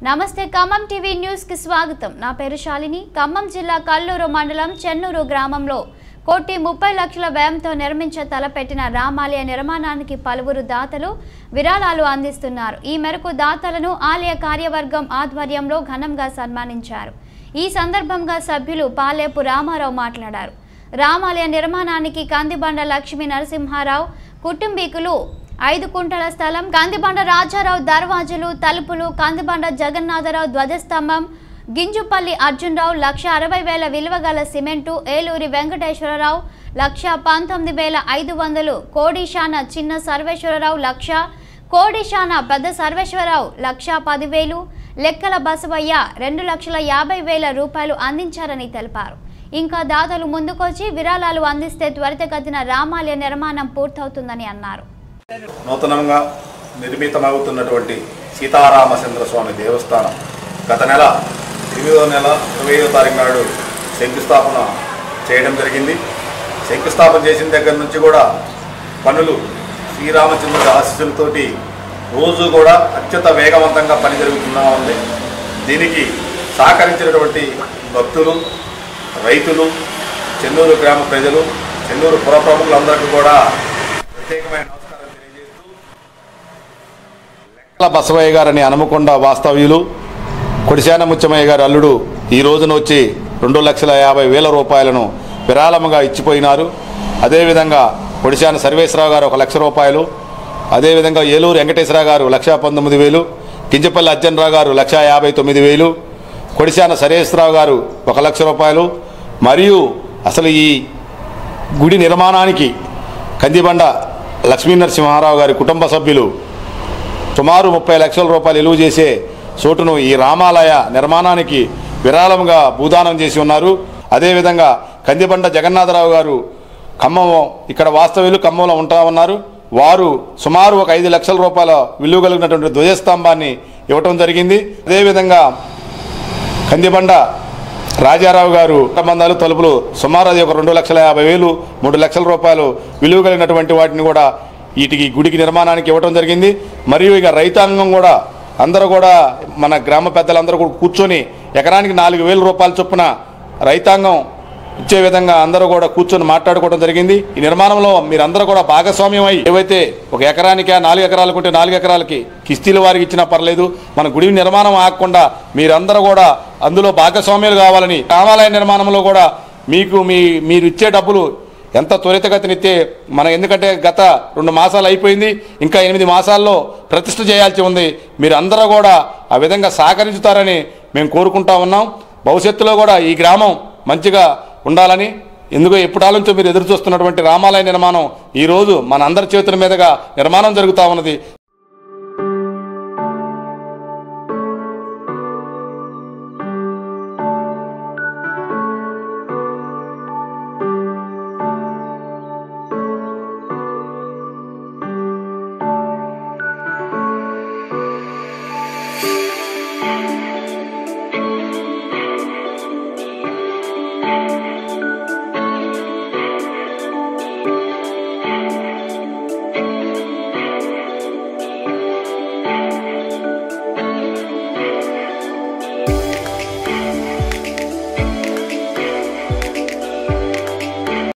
నమస్తే Khammam TV news కి స్వాగతం నా పేరు శాలిని ఖమ్మం జిల్లా కల్లూరు మండలం చెన్నూరు గ్రామంలో కోటి ముప్పై లక్షల వ్యయంతో నిర్మించ తలపెట్టిన రామాలయ నిర్మాణానికి పలువురు దాతలు విరాళాలు అందిస్తున్నారు ఈ మేరకు దాతలను ఆలయ కార్యవర్గం ఆధ్వర్యంలో ఘనంగా సన్మానించారు ఈ సందర్భంగా సభ్యులు పాలేపు రామారావు మాట్లాడారు రామాలయ నిర్మాణానికి కందిబండ లక్ష్మీ నరసింహారావు కుటుంబీకులు ఐదు కుంటల స్థలం కందిబండ రాజారావు దర్వాజులు తలుపులు కందిబండ జగన్నాథరావు ధ్వజస్తంభం గింజుపల్లి అర్జునరావు లక్ష అరవై వేల విలువ గల సిమెంటు ఏలూరి వెంకటేశ్వరరావు లక్ష పంతొమ్మిది వేల ఐదు వందలు కోడిశాన చిన్న సర్వేశ్వరరావు లక్ష కోడిశాన పెద్ద సర్వేశ్వరరావు లక్ష పదివేలు లెక్కల బసవయ్య రెండు లక్షల యాభై వేల రూపాయలు అందించారని తెలిపారు ఇంకా దాతలు ముందుకొచ్చి విరాళాలు అందిస్తే త్వరితగతిన రామాలయ నిర్మాణం పూర్తవుతుందని అన్నారు నూతనంగా నిర్మితమవుతున్నటువంటి సీతారామచంద్ర స్వామి దేవస్థానం గత నెల ఎనిమిదో నెల ఇరవైదో తారీఖు నాడు శంకుస్థాపన చేయడం జరిగింది శంకుస్థాపన చేసిన దగ్గర నుంచి కూడా పనులు శ్రీరామచంద్రుడి ఆశీస్సులతోటి రోజు కూడా అత్యంత వేగవంతంగా పని జరుగుతున్నా ఉంది దీనికి సహకరించినటువంటి భక్తులు రైతులు చెన్నూరు గ్రామ ప్రజలు చెన్నూరు పుర ప్రముఖులందరికీ కూడా ప్రత్యేకమైన నమస్కారం తెలియజేస్తూ లెక్కల బసవయ్య గారని హనుమకొండ వాస్తవ్యులు కొడిశాన ముచ్చమయ్య గారు అల్లుడు ఈ రోజున వచ్చి రెండు లక్షల యాభై వేల రూపాయలను విరాళముగా ఇచ్చిపోయినారు అదేవిధంగా కొడిశాన సర్వేశ్వరరావు గారు ఒక లక్ష రూపాయలు అదేవిధంగా ఏలూరు వెంకటేశ్వరరావు గారు లక్ష పంతొమ్మిది వేలు కింజపల్లి అర్జునరావు గారు లక్ష యాభై తొమ్మిది వేలు కొడిశాన సర్వేశ్వరరావు గారు ఒక లక్ష రూపాయలు మరియు అసలు ఈ గుడి నిర్మాణానికి కందిబండ లక్ష్మీ నరసింహారావు గారి కుటుంబ సభ్యులు సుమారు ముప్పై లక్షల రూపాయలు విలువ చేసే చోటును ఈ రామాలయ నిర్మాణానికి విరాళంగా భూదానం చేసి ఉన్నారు అదేవిధంగా కందిబండ జగన్నాథరావు గారు ఖమ్మం ఇక్కడ వాస్తవ్యులు ఖమ్మంలో ఉంటా ఉన్నారు వారు సుమారు ఒక ఐదు లక్షల రూపాయల విలువ కలిగినటువంటి ధ్వజస్తంభాన్ని ఇవ్వటం జరిగింది అదేవిధంగా కందిబండ రాజారావు గారు మందాలు తలుపులు సుమారు అది ఒక రెండు లక్షల యాభై వేలు మూడు లక్షల రూపాయలు విలువ కలిగినటువంటి వాటిని కూడా వీటికి గుడికి నిర్మాణానికి ఇవ్వడం జరిగింది మరియు ఇక రైతాంగం కూడా అందరూ కూడా మన గ్రామ పెద్దలందరూ కూడా కూర్చొని ఎకరానికి నాలుగు వేల రూపాయల చొప్పున రైతాంగం ఇచ్చే విధంగా అందరూ కూడా కూర్చొని మాట్లాడుకోవడం జరిగింది ఈ నిర్మాణంలో మీరందరూ కూడా భాగస్వామ్యం అయ్యి ఏవైతే ఒక ఎకరానికి నాలుగు ఎకరాలకు ఉంటే నాలుగు ఎకరాలకి కిస్తీల వారికి ఇచ్చినా పర్లేదు మన గుడి నిర్మాణం ఆగకుండా మీరందరూ కూడా అందులో భాగస్వామ్యాలు కావాలని రామాలయ నిర్మాణంలో కూడా మీకు మీ మీరు ఇచ్చే డబ్బులు ఎంత త్వరితగతినిస్తే మన ఎందుకంటే గత రెండు మాసాలు అయిపోయింది ఇంకా ఎనిమిది మాసాల్లో ప్రతిష్ఠ చేయాల్సి ఉంది మీరు అందరూ కూడా ఆ విధంగా సహకరించుతారని మేము కోరుకుంటా ఉన్నాం భవిష్యత్తులో కూడా ఈ గ్రామం మంచిగా ఉండాలని ఎందుకో ఎప్పుడాలంచో మీరు ఎదురు చూస్తున్నటువంటి రామాలయ నిర్మాణం ఈరోజు మన అందరి చేతుల మీదుగా నిర్మాణం జరుగుతూ ఉన్నది